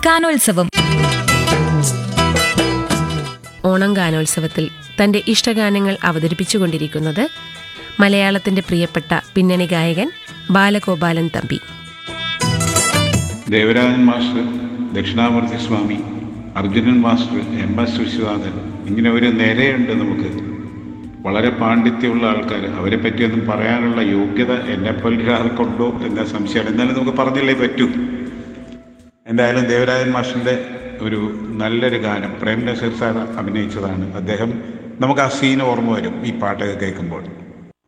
ഗാനോത്സവം ഓണം ഗാനോത്സവത്തിൽ തന്റെ ഇഷ്ടഗാനങ്ങൾ അവതരിപ്പിച്ചുകൊണ്ടിരിക്കുന്നത് മലയാളത്തിന്റെ പ്രിയപ്പെട്ട പിന്നണി ഗായകൻ Balagopalan Thampi Devarajan master Dakshinamoorthy Swami Arjunan master M S Viswanathan ഇങ്ങനെ ഒരു നിരയുണ്ട് നമുക്ക് വളരെ പാണ്ഡിത്യമുള്ള ആൾക്കാർ അവരെ പറ്റിയൊന്നും പറയാനുള്ള യോഗ്യത എന്നെപ്പോലെ ഒരാൾക്കുണ്ടോ എന്ന സംശയമാണ് എന്നാലും നമുക്ക് പറഞ്ഞില്ലേ പറ്റൂ എന്തായാലും ദേവരാജൻ മാഷിൻ്റെ ഒരു നല്ലൊരു ഗാനം പ്രേം നസീർ സാർ അഭിനയിച്ചതാണ് അദ്ദേഹം നമുക്ക് ആ സീൻ ഓർമ്മ വരും ഈ പാട്ടൊക്കെ കേൾക്കുമ്പോൾ